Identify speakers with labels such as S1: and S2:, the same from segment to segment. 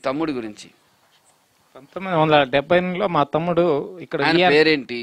S1: తమ్ముడి గురించి
S2: పంతొమ్మిది వందల డెబ్బై ఎనిమిదిలో మా తమ్ముడు ఇక్కడ
S1: ఆయన
S2: విఆర్
S1: పేరేంటి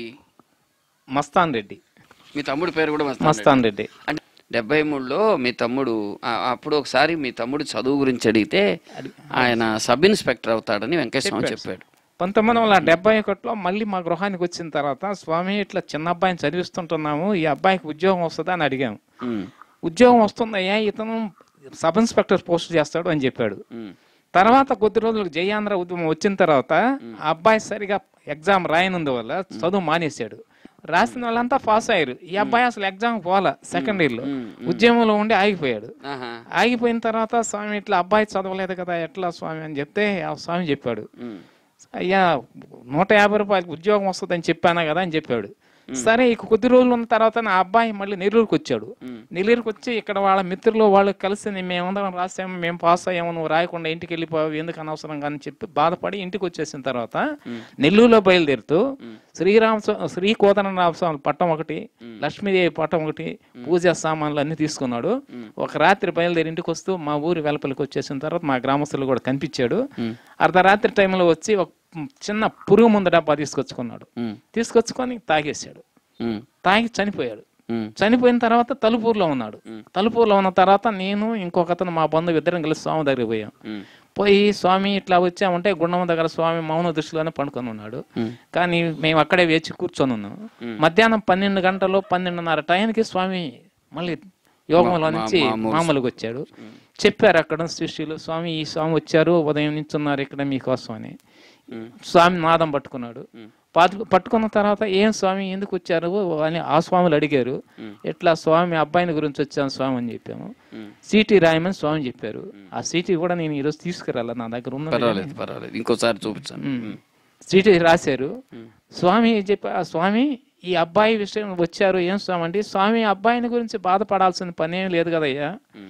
S2: మస్తాన్ రెడ్డి
S1: మీ తమ్ముడి పేరు కూడా మస్తాన్ రెడ్డి.
S2: మస్తాన్ రెడ్డి
S1: అంటే డెబ్బై మూడులో మీ తమ్ముడు ఆ- అప్పుడు ఒకసారి మీ తమ్ముడు చదువు గురించి అడిగితే ఆయన సబ్ ఇన్స్పెక్టర్ అవుతాడని వెంకటేశ్వర చెప్పాడు
S2: పంతొమ్మిది వందల డెబ్బై ఒకటిలో మళ్ళీ మా గృహానికి వచ్చిన తర్వాత స్వామి ఇట్లా చిన్న అబ్బాయిని చదివిస్తుంటున్నాము ఈ అబ్బాయికి ఉద్యోగం వస్తుందా అని అడిగాము
S1: ఉమ్,
S2: ఉద్యోగం వస్తుందయ్యా ఇతను సబ్ ఇన్స్పెక్టర్ పోస్ట్ చేస్తాడు అని చెప్పాడు
S1: ఉమ్,
S2: తర్వాత కొద్ది రోజులకు జయాంధ్ర ఉద్యమం వచ్చిన తర్వాత ఆ అబ్బాయి సరిగా ఎగ్జామ్ రాయనందు వల్ల చదువు మానేశాడు రాసిన వాళ్ళంతా పాస్ అయ్యారు ఈ అబ్బాయి అసలు ఎగ్జామ్ పోలా సెకండ్ ఇయర్ లో ఉద్యమంలో ఉండి ఆగిపోయాడు
S1: ఆహా,
S2: ఆగిపోయిన తర్వాత స్వామి ఇట్లా అబ్బాయి చదవలేదు కదా ఎట్లా స్వామి అని చెప్తే ఆ స్వామి చెప్పాడు
S1: ఉమ్,
S2: అయ్యా నూట యాభై రూపాయలకి ఉద్యోగం వస్తుందని చెప్పానా కదా అని చెప్పాడు సరే ఇక కొద్ది రోజులు ఉన్న తర్వాత నా అబ్బాయి మళ్ళీ నెల్లూరుకి వచ్చాడు నెల్లూరుకి వచ్చి ఇక్కడ వాళ్ళ మిత్రులు వాళ్ళు కలిసి మేమందరం రాసాము మేము పాస్ అయ్యాము నువ్వు రాయకుండా ఇంటికి వెళ్ళిపోయావు ఎందుకు అనవసరంగా అని చెప్పి బాధపడి ఇంటికి వచ్చేసిన తర్వాత నెల్లూరులో బయలుదేరుతూ శ్రీరామ స్వా- శ్రీ కోదండరామ స్వామి పట్టం ఒకటి లక్ష్మీదేవి పట్టం ఒకటి పూజా సామాన్లు అన్ని తీసుకున్నాడు ఒక రాత్రి బయలుదేరి ఇంటికి వస్తూ మా ఊరి వెలపలికి వచ్చేసిన తర్వాత మా గ్రామస్తులు కూడా కనిపించాడు అర్ధరాత్రి టైంలో వచ్చి ఒక చిన్న పురుగు ముందు డబ్బా తీసుకొచ్చుకున్నాడు
S1: ఉమ్,
S2: తీసుకొచ్చుకొని తాగేశాడు
S1: ఉమ్,
S2: తాగి చనిపోయాడు
S1: ఉమ్,
S2: చనిపోయిన తర్వాత తలుపూరులో ఉన్నాడు తలుపూరులో ఉన్న తర్వాత నేను ఇంకొక అతను మా బంధువు ఇద్దరం కలిసి స్వామి దగ్గరికి పోయాం
S1: ఉమ్,
S2: పోయి స్వామి ఇట్లా వచ్చామంటే గుండమ్మ దగ్గర స్వామి మౌన దృష్టిలోనే పండుకొని ఉన్నాడు కానీ మేము అక్కడే వేచి కూర్చొని ఉన్నాం మధ్యాహ్నం పన్నెండు గంటలు పన్నెండున్నర టైంకి స్వామి మళ్ళీ యోగంలో నుంచి మామూలుగా వచ్చాడు చెప్పారు అక్కడ శిష్యులు స్వామి ఈ స్వామి వచ్చారు ఉదయం నుంచి ఉన్నారు ఇక్కడ మీకోసం అని స్వామి నాదం పట్టుకున్నాడు పట్టు- పట్టుకున్న తర్వాత ఏం స్వామి ఎందుకు వచ్చారు అని ఆ స్వాములు అడిగారు ఎట్లా స్వామి అబ్బాయిని గురించి వచ్చాను స్వామి అని చెప్పాము సీటీ రాయమని స్వామి చెప్పారు ఆ సీటీ కూడా నేను ఈరోజు తీసుకురాల నా దగ్గర ఉంది
S1: పర్వాలేదు పర్వాలేదు ఇంకోసారి చూపించాను ఉమ్,
S2: సీటీ రాశారు స్వామి చెప్పి ఆ స్వామి ఈ అబ్బాయి విషయం వచ్చారు ఏం స్వామి అంటే స్వామి అబ్బాయిని గురించి బాధపడాల్సిన పని ఏం లేదు కదయ్యా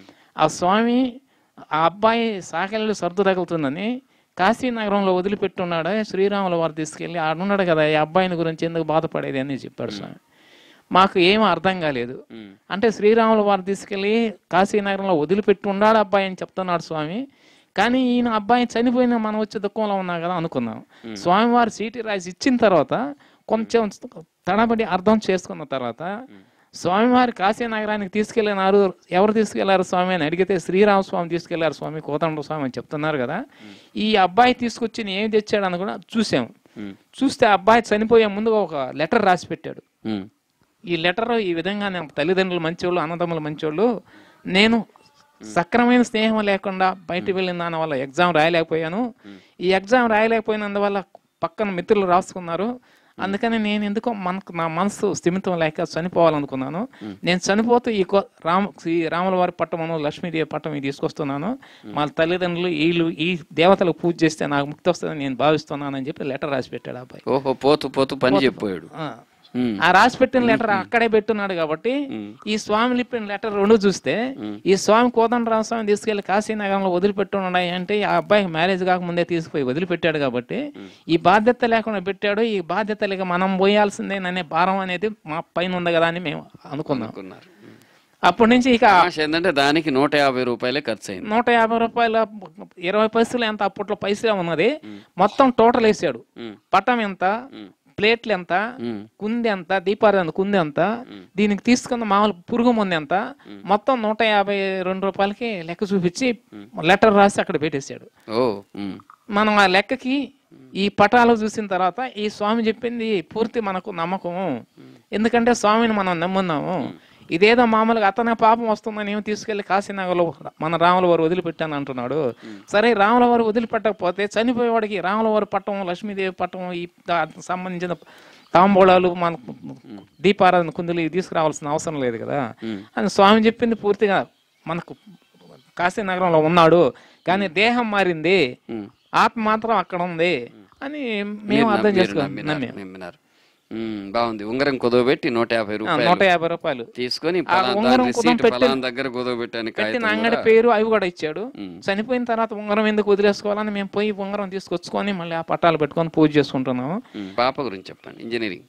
S2: ఆ స్వామి ఆ అబ్బాయి సాకెళ్ళు సర్దు తగులుతుందని కాశీనగరంలో వదిలిపెట్టున్నాడా శ్రీరాముల వారు తీసుకెళ్ళి ఆడున్నాడు కదా ఈ అబ్బాయిని గురించి ఎందుకు బాధపడేది అని చెప్పాడు స్వామి మాకు ఏం అర్థం కాలేదు అంటే శ్రీరాముల వారు తీసుకెళ్ళి కాశీనగరంలో వదిలిపెట్టి ఉన్నాడు అబ్బాయి అని చెప్తున్నాడు స్వామి కానీ ఈయన అబ్బాయి చనిపోయిన మనం వచ్చే దుఃఖంలో ఉన్నా కదా అనుకున్నాం స్వామివారు సీటీ రాసి ఇచ్చిన తర్వాత కొంచెం తడబడి అర్థం చేసుకున్న తర్వాత స్వామివారి కాశీ నగరానికి తీసుకెళ్ళినారు ఎవరు తీసుకెళ్లారు స్వామి అని అడిగితే శ్రీరామస్వామి తీసుకెళ్లారు స్వామి కోదండ స్వామి అని చెప్తున్నారు కదా ఈ అబ్బాయి తీసుకొచ్చి ఏం తెచ్చాడని కూడా చూసాం చూస్తే ఆ అబ్బాయి చనిపోయే ముందు ఒక లెటర్ రాసి పెట్టాడు
S1: ఉమ్,
S2: ఈ లెటర్ ఈ విధంగా నేను తల్లిదండ్రులు మంచోళ్ళు అన్నదమ్ములు మంచోళ్ళు నేను సక్రమైన స్నేహం లేకుండా బయటికి వెళ్ళిన దాని వల్ల ఎగ్జామ్ రాయలేకపోయాను ఈ ఎగ్జామ్ రాయలేకపోయినందువల్ల పక్కన మిత్రులు రాసుకున్నారు అందుకని నేను ఎందుకో మనకు నా మనసు స్థిమితం లేక చనిపోవాలనుకున్నాను నేను చనిపోతూ ఈ కో- రామ ఈ రాముల వారి పట్టమను లక్ష్మీదేవి పట్టం ఇది తీసుకొస్తున్నాను మా తల్లిదండ్రులు వీళ్ళు ఈ దేవతలకు పూజ చేస్తే నాకు ముక్తి వస్తుందని నేను భావిస్తున్నాను అని చెప్పి లెటర్ రాసి పెట్టాడు ఆ అబ్బాయి
S1: ఓహో పోతూ పోతూ పని చెప్పాడు
S2: ఆ.
S1: ఉమ్,
S2: ఆ రాసి పెట్టిన లెటర్ అక్కడే పెట్టున్నాడు కాబట్టి ఈ స్వామి లిప్పిన లెటర్ రెండు చూస్తే ఈ స్వామి కోదండరామ స్వామి తీసుకెళ్లి కాశీనగరంలో వదిలిపెట్టున్నాయి అంటే ఆ అబ్బాయికి మ్యారేజ్ కాకముందే తీసుకుపోయి వదిలిపెట్టాడు కాబట్టి ఈ బాధ్యత లేకుండా పెట్టాడు ఈ బాధ్యత లేక మనం పోయాల్సిందేననే భారం అనేది మా పైన ఉంది కదా అని మేము అనుకున్నాం
S1: అనుకున్నారు ఉమ్.
S2: అప్పటి నుంచి ఇక
S1: ఆశ ఏంటంటే దానికి నూట యాభై రూపాయలే ఖర్చు అయింది
S2: నూట యాభై రూపాయల ఇరవై పైసలు ఎంత అప్పట్లో పైసలు ఉన్నది మొత్తం టోటల్ వేసాడు
S1: ఉమ్,
S2: పటం ఎంత ప్లేట్లు ఎంత
S1: ఉమ్,
S2: కుంది ఎంత దీపారాధన కుంది ఎంత దీనికి తీసుకున్న మామూలు పురుగు మంది ఎంత మొత్తం నూట యాభై రెండు రూపాయలకి లెక్క చూపించి లెటర్ రాసి అక్కడ పెట్టేశాడు
S1: ఓ ఉమ్,
S2: మనం ఆ లెక్కకి ఈ పటాలు చూసిన తర్వాత ఈ స్వామి చెప్పింది పూర్తి మనకు నమ్మకం ఎందుకంటే స్వామిని మనం నమ్మున్నాము ఇదేదో మామూలుగా అతనే పాపం వస్తుందని ఏమి తీసుకెళ్లి కాశీనగర్లో మన రాముల వారు వదిలిపెట్టాను అంటున్నాడు సరే రాముల వారు వదిలిపెట్టకపోతే చనిపోయేవాడికి రాముల వారి పట్టం లక్ష్మీదేవి పట్టం ఈ దానికి సంబంధించిన తాంబూలాలు మన దీపారాధన కుందులు ఇవి తీసుకురావాల్సిన అవసరం లేదు కదా అని స్వామి చెప్పింది పూర్తిగా మనకు కాశీనగరంలో ఉన్నాడు కానీ దేహం మారింది ఆత్మ మాత్రం అక్కడ ఉంది అని మేము అర్థం
S1: మీరు
S2: చేసుకోవాలి
S1: నమ్మినారు, నమ్మినారు ఉమ్, బాగుంది ఉంగరం కుదవబెట్టి నూట యాభై రూపాయలు
S2: నూట యాభై రూపాయలు
S1: తీసుకొని
S2: ఆ ఉంగరం కుదం పెట్టి-
S1: ఫలాన్ దగ్గర కుదవబెట్టాను
S2: పెట్టిన
S1: కాగితం
S2: అంగడి
S1: కూడా.
S2: పేరు అవి కూడా ఇచ్చాడు
S1: ఉమ్.
S2: చనిపోయిన తర్వాత ఉంగరం ఎందుకు వదిలేసుకోవాలని మేము పోయి ఉంగరం తీసుకొచ్చుకొని మళ్ళీ ఆ పట్టాలు పెట్టుకొని పూజ చేసుకుంటున్నాము
S1: ఉమ్, పాప గురించి చెప్పండి ఇంజనీరింగ్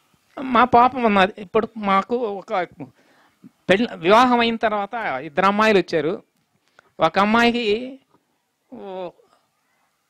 S2: మా పాపం ఉన్నది ఇప్పుడు మాకు ఒక పెళ్ళి వివాహం అయిన తర్వాత ఇద్దరు అమ్మాయిలు వచ్చారు ఒక అమ్మాయికి ఓ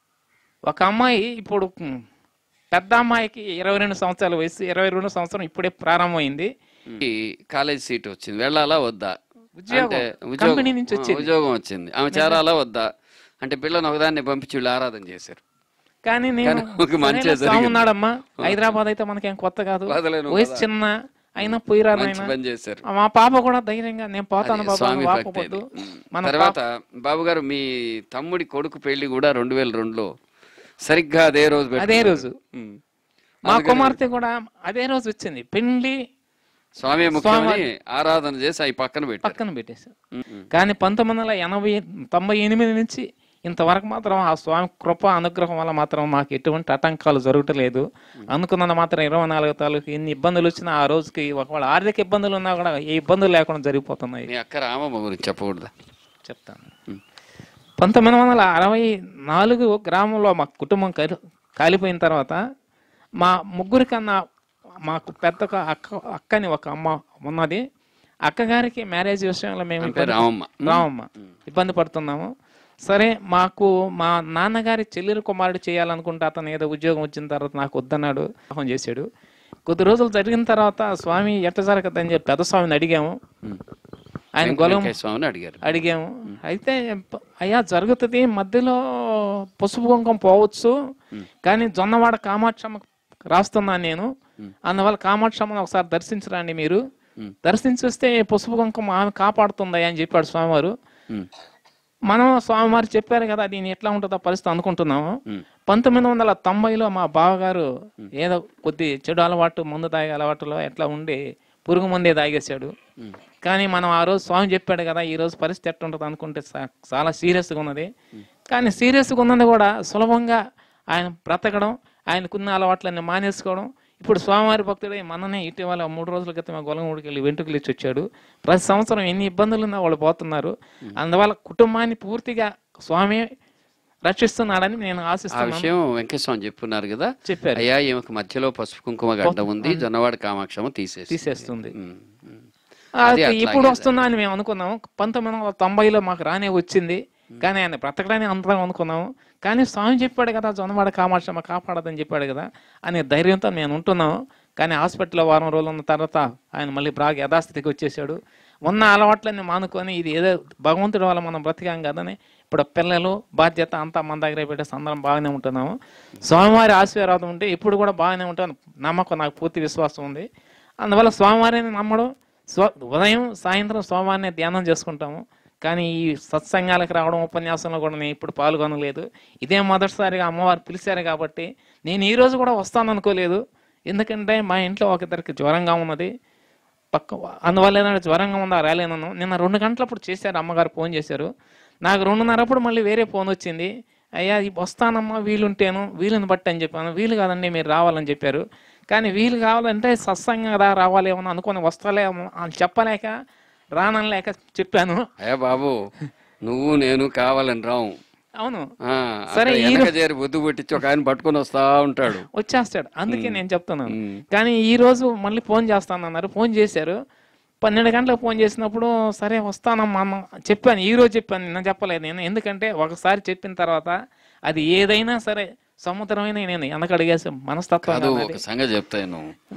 S2: ఒక అమ్మాయి ఇప్పుడు ఉమ్, పెద్ద అమ్మాయికి ఇరవై రెండు సంవత్సరాల వయసు ఇరవై రెండు సంవత్సరం ఇప్పుడే ప్రారంభమైంది
S1: ఈ కాలేజ్ సీట్ వచ్చింది వెళ్ళాలా వద్దా
S2: ఉద్యోగం.
S1: అంటే
S2: కంపెనీ నుంచి
S1: ఆ,
S2: వచ్చింది.
S1: ఉద్యోగం వచ్చింది ఆమె చేరాలా వద్దా అంటే పిల్లని ఒకదాన్ని పంపించి వీళ్ళు ఆరాధన చేశారు
S2: కానీ నేను
S1: కానీ ఒక మంచి
S2: సరేలే,
S1: జరిగింది.
S2: స్వామి ఉన్నాడమ్మా హైదరాబాద్ అయితే మనకేం కొత్త కాదు
S1: వదలేను
S2: వయసు
S1: కదా.
S2: చిన్న అయినా పోయిరా
S1: మంచి
S2: నాయనా.
S1: పని చేశారు
S2: మా పాప కూడా ధైర్యంగా నేను పోతాను
S1: అది
S2: బాబా
S1: స్వామి భక్తి
S2: వాకపోద్దు
S1: అది. ఉమ్.
S2: మన
S1: తర్వాత బాబు గారు మీ తమ్ముడి కొడుకు పెళ్లి కూడా రెండు వేల రెండులో సరిగ్గా అదే రోజు
S2: అదే
S1: పెట్టుకున్నారు.
S2: రోజు
S1: ఉమ్.
S2: మా కుమార్తె కూడా అదే రోజు వచ్చింది పెళ్లి
S1: స్వామి ముఖ్యమని ఆరాధన చేసి అవి పక్కన పెట్టారు
S2: పక్కన పెట్టేశారు
S1: ఉమ్, ఉమ్.
S2: కానీ పంతొమ్మిది వందల ఎనభై తొంభై ఎనిమిది నుంచి ఇంతవరకు మాత్రం ఆ స్వామి కృప అనుగ్రహం వల్ల మాత్రం మాకు ఎటువంటి ఆటంకాలు జరగటలేదు అనుకున్నది మాత్రం ఇరవై నాలుగు తాలూకు ఎన్ని ఇబ్బందులు వచ్చినా ఆ రోజుకి ఒకవేళ ఆర్థిక ఇబ్బందులు ఉన్నా కూడా ఏ ఇబ్బందులు లేకుండా జరిగిపోతున్నాయి
S1: మీ అక్క రామమ్మ గురించి చెప్పకూడదా
S2: చెప్తాను
S1: ఉమ్.
S2: పంతొమ్మిది వందల అరవై నాలుగు గ్రామంలో మా కుటుంబం కలి కాలిపోయిన తర్వాత మా ముగ్గురి కన్నా మాకు పెద్ద ఒక అక్క అక్కని ఒక అమ్మ ఉన్నది అక్కగారికి మ్యారేజ్ విషయంలో మేము
S1: ఆమె పేరు రామమ్మ
S2: రామమ్మ ఇబ్బంది పడుతున్నాము సరే మాకు మా నాన్నగారి చెల్లెలు కుమారుడు చేయాలనుకుంటే అతను ఏదో ఉద్యోగం వచ్చిన తర్వాత నాకు వద్దన్నాడు ఆహ్వానం చేశాడు కొద్ది రోజులు జరిగిన తర్వాత స్వామి ఎట్ట జరగదని చెప్పి పెద్ద స్వామిని అడిగాము
S1: ఉమ్.
S2: ఆయన
S1: వెంక-
S2: గొలం
S1: వెంకయ్య స్వామిని అడిగారు
S2: అడిగాము అయితే ప- అయ్యా జరుగుతుంది మధ్యలో పసుపు కుంకం పోవచ్చు కానీ జొన్నవాడ కామాక్షమ్మ రాస్తున్నాను నేను అందువల్ల కామాక్షమ్మను ఒకసారి దర్శించరండి మీరు
S1: ఉమ్.
S2: దర్శించేస్తే పసుపు కుంకం ఆమె కాపాడుతుంది అని చెప్పాడు స్వామివారు
S1: ఉమ్.
S2: మనం స్వామివారు చెప్పారు కదా దీని ఎట్లా ఉంటుందో పరిస్థితి అనుకుంటున్నాము
S1: ఉమ్.
S2: పంతొమ్మిది వందల తొంభైలో మా బావగారు ఏదో కొద్ది చెడు అలవాటు మందు తాగే అలవాటులో ఎట్లా ఉండి పురుగు మందే తాగేశాడు
S1: ఉమ్.
S2: కానీ మనం ఆ రోజు స్వామి చెప్పాడు కదా ఈ రోజు పరిస్థితి ఎట్లా ఉంటుంది అనుకుంటే చా- చాలా సీరియస్గా ఉన్నది కానీ సీరియస్గా ఉన్నది కూడా సులభంగా ఆయన బ్రతకడం ఆయనకున్న అలవాట్లన్నీ మానేసుకోవడం ఇప్పుడు స్వామివారి భక్తుడే మననే ఇటీవల మూడు రోజుల క్రితం గొలగముడికి వెళ్ళి వెంట్రుకలు ఇచ్చి వచ్చాడు ప్రతి సంవత్సరం ఎన్ని ఇబ్బందులు ఉన్నా వాళ్ళు పోతున్నారు అందువల్ల కుటుంబాన్ని పూర్తిగా స్వామి రక్షిస్తున్నాడని నేను
S1: ఆ
S2: ఆశిస్తున్నాను
S1: విషయం వెంకయ్య స్వామి చెప్పున్నారు కదా
S2: చెప్పారు
S1: అయ్యా ఈమెకు మధ్యలో పసుపు కుంకుమ గడ్డ ఉంది జొన్నవాడ కామాక్షమ తీసేసి
S2: తీసేస్తుంది
S1: ఉమ్. ఉమ్.
S2: ఆ,
S1: అది అట్లాగే
S2: ఇప్పుడు వస్తుందా అని మేము అనుకున్నాము పంతొమ్మిది వందల తొంభైలో మాకు రానే వచ్చింది కానీ ఆయన బ్రతకడానికి అంతగా అనుకున్నాము కానీ స్వామి చెప్పాడు కదా జొన్నవాడ కామాక్షమ్మ కాపాడదని చెప్పాడు కదా అనే ధైర్యంతో నేను ఉంటున్నాము కానీ హాస్పిటల్లో వారం రోజులు ఉన్న తర్వాత ఆయన మళ్ళీ బాగా యథాస్థితికి వచ్చేసాడు ఉన్న అలవాట్లన్నీ మానుకొని ఇది ఏదో భగవంతుడి వల్ల మనం బ్రతికాం కదని ఇప్పుడు పిల్లలు బాధ్యత అంతా మన దగ్గర పెట్టేసి అందరం బాగానే ఉంటున్నాము స్వామివారి ఆశీర్వాదం ఉంటే ఇప్పుడు కూడా బాగానే ఉంటాను నమ్మకం నాకు పూర్తి విశ్వాసం ఉంది అందువల్ల స్వామివారిని నమ్మడం స్వ ఉదయం సాయంత్రం స్వామివారిని ధ్యానం చేసుకుంటాము కానీ ఈ సత్సంగాలకు రావడం ఉపన్యాసంలో కూడా నేను ఇప్పుడు పాల్గొనలేదు ఇదే మొదటిసారిగా అమ్మవారు పిలిచారు కాబట్టి నేను ఈ రోజు కూడా వస్తాను అనుకోలేదు ఎందుకంటే మా ఇంట్లో ఒక ఇద్దరికి జ్వరంగా ఉన్నది పక్క అందువల్ల ఏదైనా జ్వరంగా ఉందా రాలేనను నిన్న రెండు గంటలప్పుడు చేశారు అమ్మగారు ఫోన్ చేశారు నాకు రెండున్నరప్పుడు మళ్ళీ వేరే ఫోన్ వచ్చింది అయ్యా ఈ వస్తానమ్మా వీలుంటేను వీలుని బట్టి అని చెప్పాను వీలు కాదండి మీరు రావాలని చెప్పారు కానీ వీలు కావాలంటే సత్సంగం రా రావాలేమో అనుకుని వస్తాలేమో అని చెప్పలేక రానలేక చెప్పాను
S1: అయ్యా బాబు నువ్వు నేను కావాలని రావు
S2: అవును
S1: ఆ,
S2: సరే,
S1: అక్కడ
S2: ఈ
S1: వెనక చేరి బొద్దు కొట్టించి ఒక ఆయన పట్టుకొని వస్తా ఉంటాడు
S2: వచ్చేస్తాడు అందుకే నేను చెప్తున్నాను
S1: ఉమ్.
S2: కానీ ఈ రోజు మళ్ళీ ఫోన్ చేస్తానన్నారు ఫోన్ చేశారు పన్నెండు గంటలకు ఫోన్ చేసినప్పుడు సరే వస్తానమ్మా అమ్మ చెప్పాను ఈ రోజు చెప్పాను నిన్న చెప్పలేదు నేను ఎందుకంటే ఒకసారి చెప్పిన తర్వాత అది ఏదైనా సరే సముద్రమైన నేను వెనక అడిగేసి మనస్తత్వం
S1: కాదు
S2: కాదు
S1: ఒక
S2: అది.
S1: సంగతి చెప్తాను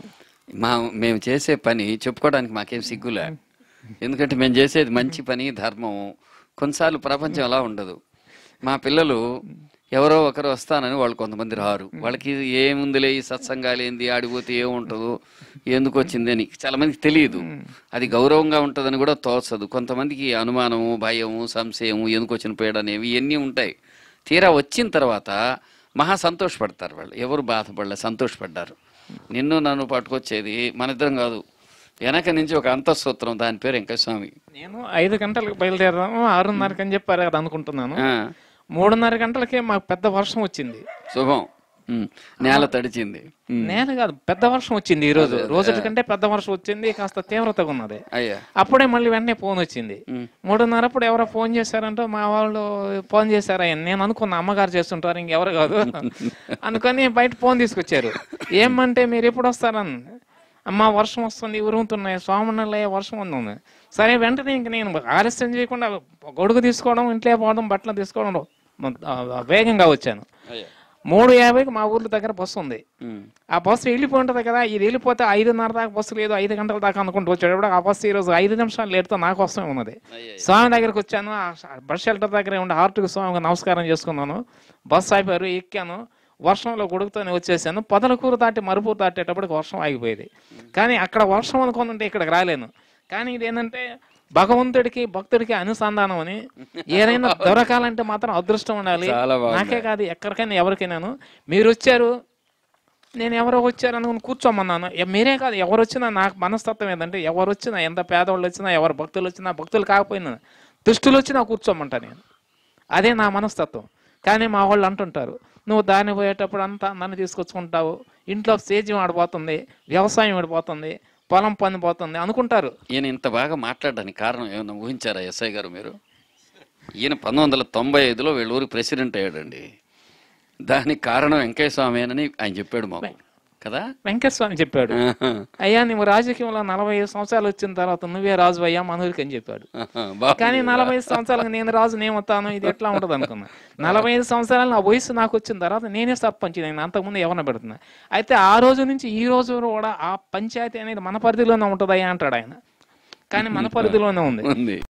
S1: మా మేము చేసే పని చెప్పుకోవడానికి మాకేం సిగ్గులే ఎందుకంటే మేము చేసేది మంచి పని ధర్మం కొన్నిసార్లు ప్రపంచం అలా ఉండదు మా పిల్లలు ఎవరో ఒకరు వస్తానని వాళ్ళు కొంతమంది రారు వాళ్ళకి ఏముందిలే ఈ సత్సంగాలు ఏంది ఆడిపోతే ఏముంటుందో ఎందుకు వచ్చింది అని చాలా మందికి తెలియదు అది గౌరవంగా ఉంటుందని కూడా తోచదు కొంతమందికి అనుమానము భయము సంశయము ఎందుకు వచ్చిన పేడ అనేవి ఇవన్నీ ఉంటాయి తీరా వచ్చిన తర్వాత మహా సంతోషపడతారు వాళ్ళు ఎవరు బాధపడలే సంతోషపడ్డారు నిన్ను నన్ను పట్టుకొచ్చేది మన ఇద్దరం కాదు వెనక నుంచి ఒక అంతఃసూత్రం దాని పేరు వెంకటస్వామి
S2: నేను ఐదు గంటలకు బయలుదేరదాము ఆరున్నరకి అని చెప్పారు కదా అనుకుంటున్నాను
S1: ఆ,
S2: మూడున్నర గంటలకే మాకు పెద్ద వర్షం వచ్చింది
S1: శుభం ఉమ్, నేల తడిచింది ఉమ్,
S2: నేను కాదు పెద్ద వర్షం వచ్చింది ఈ రోజు రోజుల కంటే పెద్ద వర్షం వచ్చింది కాస్త తీవ్రతగా ఉన్నది
S1: అయ్యా
S2: అప్పుడే మళ్ళీ వెంటనే ఫోన్ వచ్చింది
S1: ఉమ్,
S2: మూడున్నరప్పుడు ఎవరో ఫోన్ చేశారంటే మా వాళ్ళు ఫోన్ చేశారా నేను అనుకున్న అమ్మగారు చేస్తుంటారు ఇంకెవరు కాదు అనుకొని బయట ఫోన్ తీసుకొచ్చారు ఏమంటే మీరు ఎప్పుడు వస్తారని అమ్మ వర్షం వస్తుంది ఉరుముతున్నాయి స్వామినల్లయ్య వర్షం ఉంది సరే వెంటనే ఇంక నేను ఆలస్యం చేయకుండా గొడుగు తీసుకోవడం ఇంట్లో పోవడం బట్టలు తీసుకోవడం ఆ, వేగంగా వచ్చాను
S1: అయ్యా
S2: మూడు యాభైకి మా ఊర్ల దగ్గర బస్సు ఉంది
S1: ఉమ్.
S2: ఆ బస్సు వెళ్ళిపోయి ఉంటుంది కదా ఇది వెళ్ళిపోతే ఐదున్నర దాకా బస్సు లేదు ఐదు గంటల దాకా అనుకుంటూ వచ్చేటప్పుడు ఆ బస్సు ఈరోజు ఐదు నిమిషాలు లేట్తో నా కోసమే ఉన్నది
S1: అయ్యయ్య.
S2: స్వామి దగ్గరికి వచ్చాను ఆ బస్ షెల్టర్ దగ్గర ఉండి హార్ట్కి స్వామికి నమస్కారం చేసుకున్నాను బస్సు అయిపోయారు ఎక్కాను వర్షంలో కొడుకుతోనే వచ్చేసాను పొదలకూరు దాటి మరుపూరు దాటేటప్పటికి వర్షం ఆగిపోయేది కానీ అక్కడ వర్షం అనుకుని ఉంటే ఇక్కడికి రాలేను కానీ ఇదేంటంటే భగవంతుడికి భక్తుడికి అనుసంధానం అని ఏదైనా దొరకాలంటే మాత్రం అదృష్టం ఉండాలి
S1: చాలా బాగుంది.
S2: నాకే కాదు ఎక్కడికైనా ఎవరికైనాను మీరు వచ్చారు నేను ఎవరో వచ్చారు అనుకుని కూర్చోమన్నాను ఎ- మీరే కాదు ఎవరు వచ్చినా నాకు మనస్తత్వం ఏంటంటే ఎవరు వచ్చినా ఎంత పేదవాళ్ళు వచ్చినా ఎవరు భక్తులు వచ్చినా భక్తులు కాకపోయినా దుష్టులు వచ్చినా కూర్చోమంటా నేను అదే నా మనస్తత్వం కానీ మా వాళ్ళు అంటుంటారు నువ్వు దాన్ని పోయేటప్పుడు అంతా నన్ను తీసుకొచ్చుకుంటావు ఇంట్లో సేద్యం ఆడిపోతుంది వ్యవసాయం ఆడిపోతుంది పొలం పని పోతుంది అనుకుంటారు
S1: ఈయన ఇంత బాగా మాట్లాడడానికి కారణం ఏమన్నా ఊహించారా ఎస్ఐ గారు మీరు ఈయన పంతొమ్మిది వందల తొంభై ఐదులో వీళ్ళ ఊరికి ప్రెసిడెంట్ అయ్యాడండి దానికి కారణం వెంకయ్య స్వామి అని ఆయన చెప్పాడు మాకు కదా
S2: వెంకటస్వామి చెప్పాడు
S1: ఆహా.
S2: అయ్యా నువ్వు రాజకీయంలో నలభై ఐదు సంవత్సరాలు వచ్చిన తర్వాత నువ్వే రాజు అయ్యా మనూరికి అని చెప్పాడు
S1: ఆహా. బాగుంది.
S2: కానీ నలభై ఐదు సంవత్సరాలకు నేను రాజు నేమవుతాను ఇది ఎట్లా ఉంటుంది అనుకున్నా నలభై ఐదు సంవత్సరాలు నా వయసు నాకు వచ్చిన తర్వాత నేనే సర్పంచ్ నేను అంతకుముందు ఎవరిని పెడుతున్నా అయితే ఆ రోజు నుంచి ఈ రోజు కూడా ఆ పంచాయతీ అనేది మన పరిధిలోనే ఉంటుందయ్యా అంటాడు ఆయన కానీ మన పరిధిలోనే ఉంది
S1: ఉంది